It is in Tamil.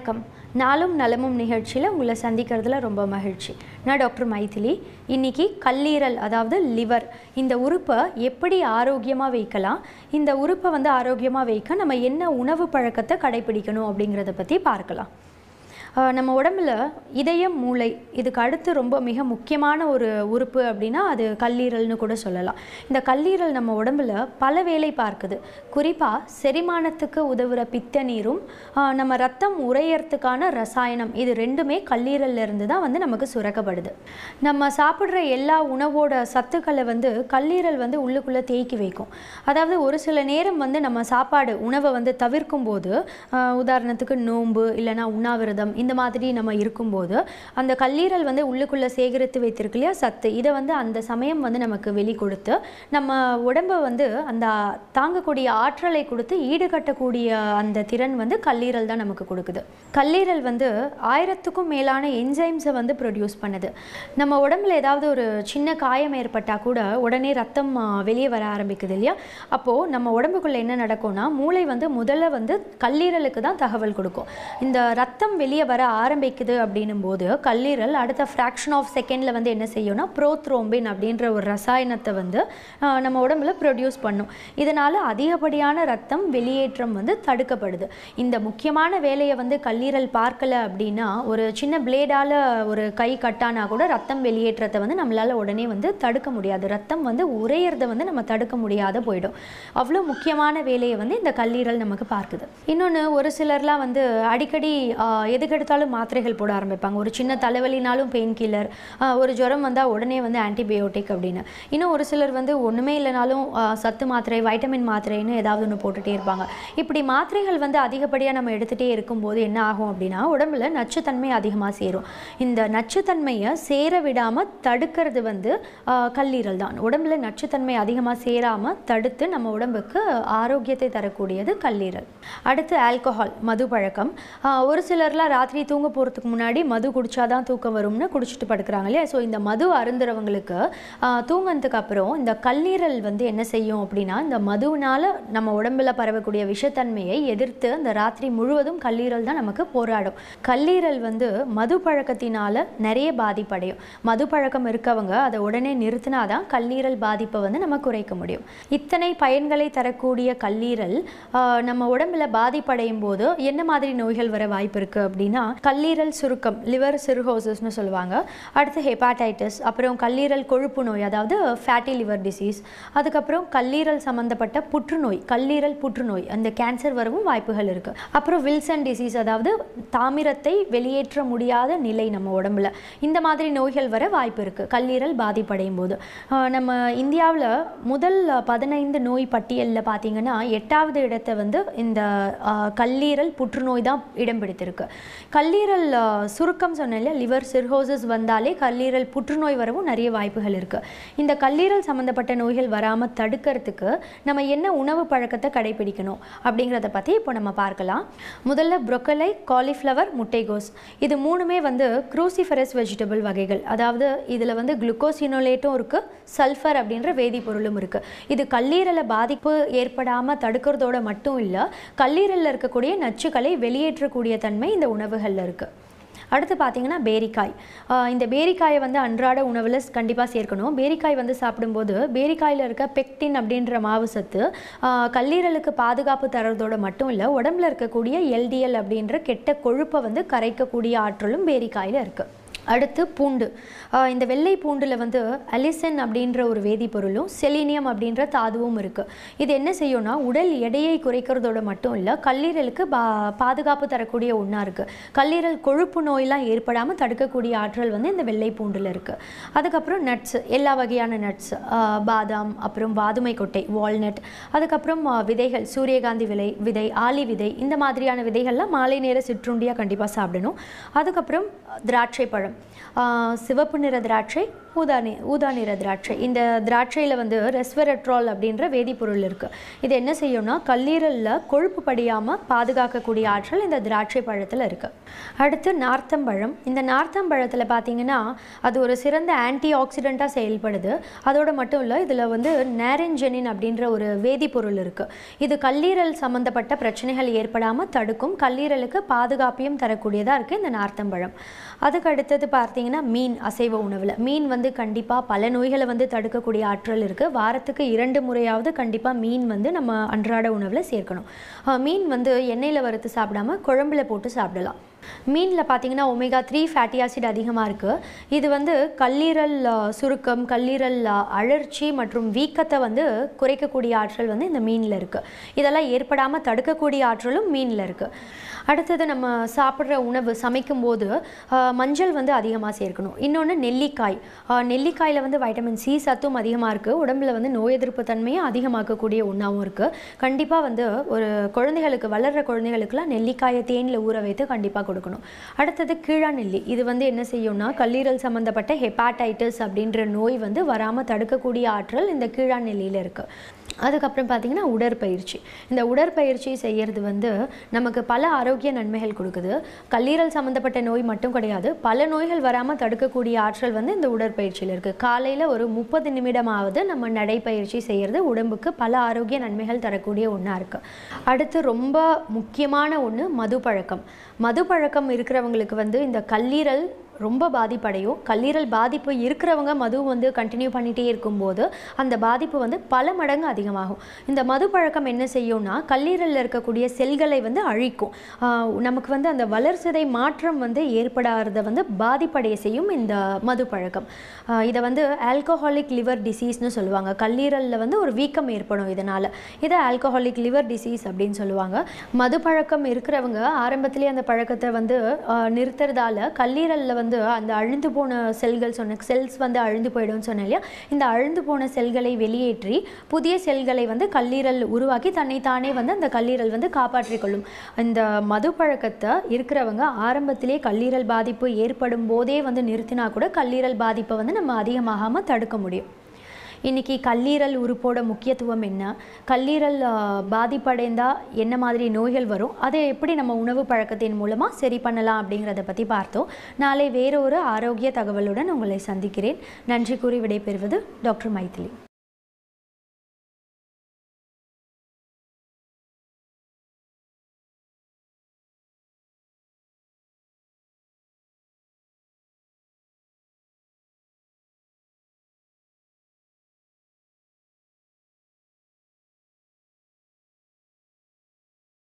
வணக்கம் நாளும் நலமும் நிகழ்ச்சியில் உங்களை சந்திக்கிறதுல ரொம்ப மகிழ்ச்சி நான் டாக்டர் மைதிலி இன்னைக்கு கல்லீரல் அதாவது லிவர் இந்த உறுப்பை எப்படி ஆரோக்கியமாக வைக்கலாம் இந்த உறுப்பை வந்து ஆரோக்கியமாக வைக்க நம்ம என்ன உணவு பழக்கத்தை கடைபிடிக்கணும் அப்படிங்கிறத பற்றி பார்க்கலாம் ஆஹ் நம்ம உடம்புல இதயம் மூளை இதுக்கு அடுத்து ரொம்ப மிக முக்கியமான ஒரு உறுப்பு அப்படின்னா அது கல்லீரல்னு கூட சொல்லலாம் இந்த கல்லீரல் நம்ம உடம்புல பல வேலை பார்க்குது குறிப்பாக செரிமானத்துக்கு உதவுற பித்த நீரும் ஆஹ் நம்ம ரத்தம் உறையறதுக்கான ரசாயனம் இது ரெண்டுமே கல்லீரல்ல இருந்து தான் வந்து நமக்கு சுரக்கப்படுது நம்ம சாப்பிட்ற எல்லா உணவோட சத்துக்களை வந்து கல்லீரல் வந்து உள்ளுக்குள்ளே தேக்கி வைக்கும் அதாவது ஒரு சில நேரம் வந்து நம்ம சாப்பாடு உணவை வந்து தவிர்க்கும் போது ஆஹ் உதாரணத்துக்கு நோன்பு இல்லைன்னா உண்ணாவிரதம் இந்த மாதிரி நம்ம இருக்கும்போது அந்த கல்லீரல் வந்து உள்ளுக்குள்ளே சேகரித்து வைத்திருக்கு இல்லையா சத்து இதை வந்து அந்த சமயம் வந்து நமக்கு வெளி கொடுத்து நம்ம உடம்பை வந்து அந்த தாங்கக்கூடிய ஆற்றலை கொடுத்து ஈடுகட்டக்கூடிய அந்த திறன் வந்து கல்லீரல் தான் நமக்கு கொடுக்குது கல்லீரல் வந்து ஆயிரத்துக்கும் மேலான என்சைம்ஸை வந்து ப்ரொடியூஸ் பண்ணுது நம்ம உடம்புல ஏதாவது ஒரு சின்ன காயம் ஏற்பட்டால் கூட உடனே ரத்தம் ஆ, வெளியே வர ஆரம்பிக்குது இல்லையா அப்போது நம்ம உடம்புக்குள்ளே என்ன நடக்கும்னா மூளை வந்து முதல்ல வந்து கல்லீரலுக்கு தான் தகவல் கொடுக்கும் இந்த ரத்தம் வெளியே வர ஆரம்பிக்குது அப்படின்னும் போது கல்லீரல் அடுத்த ஃப்ராக்ஷன் ஆஃப் செகண்டில் வந்து என்ன செய்யும்னா ப்ரோத்ரோம்பின் அப்படின்ற ஒரு ரசாயனத்தை வந்து ஆ, நம்ம உடம்புல ப்ரொடியூஸ் பண்ணும் இதனால் அதிகப்படியான ரத்தம் வெளியேற்றம் வந்து தடுக்கப்படுது இந்த முக்கியமான வேலையை வந்து கல்லீரல் பார்க்கல அப்படின்னா ஒரு சின்ன பிளேடால் ஒரு கை கட்டானா கூட ரத்தம் வெளியேற்றத்தை வந்து நம்மளால் உடனே வந்து தடுக்க முடியாது ரத்தம் வந்து உறையிறத வந்து நம்ம தடுக்க முடியாத போயிடும் அவ்வளோ முக்கியமான வேலையை வந்து இந்த கல்லீரல் நமக்கு பார்க்குது இன்னொன்று ஒரு சிலர்லாம் வந்து அடிக்கடி ஆஹ், எதுக்கெடுத்தாலும் மாத்திரைகள் போட ஆரம்பிப்பாங்க ஒரு சின்ன தலைவலினாலும் பெயின் கில்லர் ஒரு ஜுரம் வந்தால் உடனே வந்து ஆன்டிபயோட்டிக் அப்படின்னு இன்னும் ஒரு சிலர் வந்து ஒன்றுமே இல்லைனாலும் ஆஹ், சத்து மாத்திரை வைட்டமின் மாத்திரைன்னு ஏதாவது ஒன்று போட்டுகிட்டே இருப்பாங்க இப்படி மாத்திரைகள் வந்து அதிகப்படியாக நம்ம எடுத்துகிட்டே இருக்கும்போது என்ன ஆகும் அப்படின்னா உடம்புல நச்சுத்தன்மை அதிகமாக சேரும் இந்த நச்சுத்தன்மையை சேர விடாமல் தடுக்கிறது வந்து ஆஹ், கல்லீரல் தான் உடம்புல நச்சுத்தன்மை அதிகமாக சேராமல் தடுத்து நம்ம உடம்புக்கு ஆரோக்கியத்தை தரக்கூடியது கல்லீரல் அடுத்து ஆல்கஹால் மது பழக்கம் ஆஹ், ஒரு சிலர்லாம் ராத்திரி தூங்க போகிறதுக்கு முன்னாடி மது குடிச்சாதான் தூக்கம் வரும்னு குடிச்சிட்டு படுக்கிறாங்க இல்லையா ஸோ இந்த மது அருந்துறவங்களுக்கு ஆஹ், தூங்கினதுக்கு அப்புறம் இந்த கல்லீரல் வந்து என்ன செய்யும் அப்படின்னா இந்த மதுவினால நம்ம உடம்புல பரவக்கூடிய விஷத்தன்மையை எதிர்த்து அந்த ராத்திரி முழுவதும் கல்லீரல் தான் நமக்கு போராடும் கல்லீரல் வந்து மது பழக்கத்தினால நிறைய பாதிப்படையும் மது பழக்கம் இருக்கவங்க அதை உடனே நிறுத்தினாதான் கல்லீரல் பாதிப்பை வந்து நம்ம குறைக்க முடியும் இத்தனை பயன்களை தரக்கூடிய கல்லீரல் ஆஹ், நம்ம உடம்புல பாதிப்படையும் போது என்ன மாதிரி நோய்கள் வர வாய்ப்பு இருக்குது அப்படின்னா கல்லீரல் சுருக்கம் லிவர் சிறுஹோசஸ்னு சொல்லுவாங்க அடுத்து ஹெப்பாடைட்டிஸ் அப்புறம் கல்லீரல் கொழுப்பு நோய் அதாவது ஃபேட்டி லிவர் டிசீஸ் அதுக்கப்புறம் கல்லீரல் சம்மந்தப்பட்ட புற்றுநோய் கல்லீரல் புற்றுநோய் அந்த கேன்சர் வரவும் வாய்ப்புகள் இருக்குது அப்புறம் வில்சன் டிசீஸ் அதாவது தாமிரத்தை வெளியேற்ற முடியாத நிலை நம்ம உடம்புல இந்த மாதிரி நோய்கள் வர வாய்ப்பு இருக்குது கல்லீரல் பாதிப்படையும் போது ஆஹ் நம்ம இந்தியாவில் முதல் பதினைந்து நோய் பட்டியலில் பார்த்தீங்கன்னா எட்டாவது இடத்தை வந்து இந்த ஆஹ், கல்லீரல் புற்றுநோய் தான் இடம் பிடித்திருக்கு கல்லீரல் ஆஹ், சுருக்கம் சொன்னேன் இல்லையா லிவர் சிர்ஹோசஸ் வந்தாலே கல்லீரல் புற்றுநோய் வரவும் நிறைய வாய்ப்புகள் இருக்குது இந்த கல்லீரல் சம்மந்தப்பட்ட நோய்கள் வராமல் தடுக்கிறதுக்கு நம்ம என்ன உணவு பழக்கத்தை கடைபிடிக்கணும் அப்படிங்கிறத பற்றி இப்போ நம்ம பார்க்கலாம் முதல்ல ப்ரொக்கலை காலிஃப்ளவர் முட்டைகோஸ் இது மூணுமே வந்து க்ரூசிஃபரஸ் வெஜிடபிள் வகைகள் அதாவது இதில் வந்து குளுக்கோசினோலேட்டும் இருக்குது சல்ஃபர் அப்படின்ற வேதிப்பொருளும் இருக்குது இது கல்லீரலை பாதிப்பு ஏற்படாமல் தடுக்கிறதோட மட்டும் இல்லை கல்லீரலில் இருக்கக்கூடிய நச்சுக்களை வெளியேற்றக்கூடிய தன்மை இந்த உணவுகளில் இருக்குது அடுத்து பார்த்தீங்கன்னா பேரிக்காய் ஆஹ் இந்த பேரிக்காயை வந்து அன்றாட உணவில் கண்டிப்பாக சேர்க்கணும் பேரிக்காய் வந்து சாப்பிடும்போது பேரிக்காயில் இருக்க பெக்டின் அப்படின்ற மாவு சத்து ஆஹ் கல்லீரலுக்கு பாதுகாப்பு தரதோட மட்டும் இல்லை உடம்புல இருக்கக்கூடிய எல்டிஎல் அப்படின்ற கெட்ட கொழுப்பை வந்து கரைக்கக்கூடிய ஆற்றலும் பேரிக்காயில் இருக்குது அடுத்து பூண்டு ஆஹ் இந்த வெள்ளை பூண்டில் வந்து அலிசன் அப்படின்ற ஒரு வேதிப்பொருளும் செலீனியம் அப்படின்ற தாதுவும் இருக்குது இது என்ன செய்யும்னா உடல் எடையை குறைக்கிறதோட மட்டும் இல்லை கல்லீரலுக்கு பா பாதுகாப்பு தரக்கூடிய ஒன்றா இருக்குது கல்லீரல் கொழுப்பு நோயெல்லாம் ஏற்படாமல் தடுக்கக்கூடிய ஆற்றல் வந்து இந்த வெள்ளை பூண்டில் இருக்குது அதுக்கப்புறம் நட்ஸ் எல்லா வகையான நட்ஸ் பாதாம் அப்புறம் வாதுமை கொட்டை வால்நட் அதுக்கப்புறம் ஆஹ் விதைகள் சூரியகாந்தி விலை விதை ஆலி விதை இந்த மாதிரியான விதைகள்லாம் மாலை நேர சிற்றுண்டியாக கண்டிப்பாக சாப்பிடணும் அதுக்கப்புறம் திராட்சை பழம் ஆஹ் சிவப்பு நிற திராட்சை ஊதா நி ஊதா நிற திராட்சை இந்த திராட்சையில் வந்து ரெஸ்வெரட்ரால் அப்படின்ற வேதிப்பொருள் இருக்குது இது என்ன செய்யும்னா கல்லீரலில் கொழுப்பு படியாமல் பாதுகாக்கக்கூடிய ஆற்றல் இந்த திராட்சை பழத்தில் இருக்குது அடுத்து நார்த்தம்பழம் இந்த நார்த்தம்பழத்தில் பார்த்தீங்கன்னா அது ஒரு சிறந்த ஆன்டி ஆக்சிடெண்ட்டாக செயல்படுது அதோட மட்டும் இல்லை இதில் வந்து நேரஞ்சனின் அப்படின்ற ஒரு வேதிப்பொருள் இருக்குது இது கல்லீரல் சம்மந்தப்பட்ட பிரச்சனைகள் ஏற்படாமல் தடுக்கும் கல்லீரலுக்கு பாதுகாப்பையும் தரக்கூடியதாக இருக்குது இந்த நார்த்தம்பழம் அதுக்கு அடுத்தது பார்த்தீங்கன்னா மீன் அசைவ உணவில் மீன் வந்து கண்டிப்பாக பல நோய்களை வந்து தடுக்கக்கூடிய ஆற்றல் இருக்குது வாரத்துக்கு இரண்டு முறையாவது கண்டிப்பாக மீன் வந்து நம்ம அன்றாட உணவில் சேர்க்கணும் அஹ் மீன் வந்து எண்ணெயில் வறுத்து சாப்பிடாம குழம்புல போட்டு சாப்பிடலாம் மீனில் பார்த்தீங்கன்னா ஒமேகா த்ரீ ஃபேட்டி ஆசிட் அதிகமாக இருக்குது இது வந்து கல்லீரல் அஹ், சுருக்கம் கல்லீரல் அஹ், அழற்சி மற்றும் வீக்கத்தை வந்து குறைக்கக்கூடிய ஆற்றல் வந்து இந்த மீனில் இருக்குது இதெல்லாம் ஏற்படாமல் தடுக்கக்கூடிய ஆற்றலும் மீனில் இருக்குது அடுத்தது நம்ம சாப்பிட்ற உணவு சமைக்கும் போது அஹ், மஞ்சள் வந்து அதிகமாக சேர்க்கணும் இன்னொன்று நெல்லிக்காய் அஹ், நெல்லிக்காயில் வந்து வைட்டமின் சி சத்தும் அதிகமாக இருக்குது உடம்புல வந்து நோய் எதிர்ப்பு தன்மையை அதிகமாக்கக்கூடிய ஒன்றாவும் இருக்குது கண்டிப்பாக வந்து ஒரு குழந்தைகளுக்கு வளர்கிற குழந்தைகளுக்குலாம் நெல்லிக்காயை தேனில் ஊற வைத்து கண்டிப்பாக கொடுக்கணும் அடுத்தது கீழா நெல்லி இது வந்து என்ன செய்யும்னா கல்லீரல் சம்மந்தப்பட்ட ஹெப்பாடைட்டிஸ் அப்படின்ற நோய் வந்து வராமல் தடுக்கக்கூடிய ஆற்றல் இந்த கீழா நெல்லியில் இருக்குது அதுக்கப்புறம் பார்த்தீங்கன்னா உடற்பயிற்சி இந்த உடற்பயிற்சி செய்கிறது வந்து நமக்கு பல ஆரோக்கிய நன்மைகள் கொடுக்குது கல்லீரல் சம்மந்தப்பட்ட நோய் மட்டும் கிடையாது பல நோய்கள் வராமல் தடுக்கக்கூடிய ஆற்றல் வந்து இந்த உடற்பயிற்சியில் இருக்குது காலையில் ஒரு முப்பது நிமிடமாவது நம்ம நடைப்பயிற்சி செய்கிறது உடம்புக்கு பல ஆரோக்கிய நன்மைகள் தரக்கூடிய ஒன்றா இருக்குது அடுத்து ரொம்ப முக்கியமான ஒன்று மது பழக்கம் மது பழக்கம் இருக்கிறவங்களுக்கு வந்து இந்த கல்லீரல் ரொம்ப பாதிப்படையும் கல்லீரல் பாதிப்பு இருக்கிறவங்க மது வந்து கண்டினியூ பண்ணிகிட்டே இருக்கும்போது அந்த பாதிப்பு வந்து பல மடங்கு அதிகமாகும் இந்த மது பழக்கம் என்ன செய்யும்னா கல்லீரலில் இருக்கக்கூடிய செல்களை வந்து அழிக்கும் ஆஹ் நமக்கு வந்து அந்த வளர்சிதை மாற்றம் வந்து ஏற்படாத வந்து பாதிப்படைய செய்யும் இந்த மது பழக்கம் ஆஹ் இதை வந்து ஆல்கஹாலிக் லிவர் டிசீஸ்னு சொல்லுவாங்க கல்லீரலில் வந்து ஒரு வீக்கம் ஏற்படும் இதனால் இதை ஆல்கஹாலிக் லிவர் டிசீஸ் அப்படின்னு சொல்லுவாங்க மது பழக்கம் இருக்கிறவங்க ஆரம்பத்திலேயே அந்த பழக்கத்தை வந்து ஆஹ் நிறுத்துறதால கல்லீரலில் வந்து அந்த அழிந்து போன செல்கள் சொன்ன செல்ஸ் வந்து அழிந்து போயிடும்னு சொன்னேன் இல்லையா இந்த அழிந்து போன செல்களை வெளியேற்றி புதிய செல்களை வந்து கல்லீரல் உருவாக்கி தன்னைத்தானே வந்து அந்த கல்லீரல் வந்து காப்பாற்றிக் கொள்ளும் இந்த மது பழக்கத்தை இருக்கிறவங்க ஆரம்பத்திலே கல்லீரல் பாதிப்பு ஏற்படும் போதே வந்து நிறுத்தினா கூட கல்லீரல் பாதிப்பை வந்து நம்ம அதிகமாகாமல் தடுக்க முடியும் இன்னைக்கு கல்லீரல் உறுப்போட முக்கியத்துவம் என்ன கல்லீரல் ஆஹ், பாதிப்படைந்தால் என்ன மாதிரி நோய்கள் வரும் அதை எப்படி நம்ம உணவு பழக்கத்தின் மூலமாக சரி பண்ணலாம் அப்படிங்கிறத பற்றி பார்த்தோம் நாளை வேறொரு ஆரோக்கிய தகவலுடன் உங்களை சந்திக்கிறேன் நன்றி கூறி விடைபெறுவது டாக்டர் மைதிலி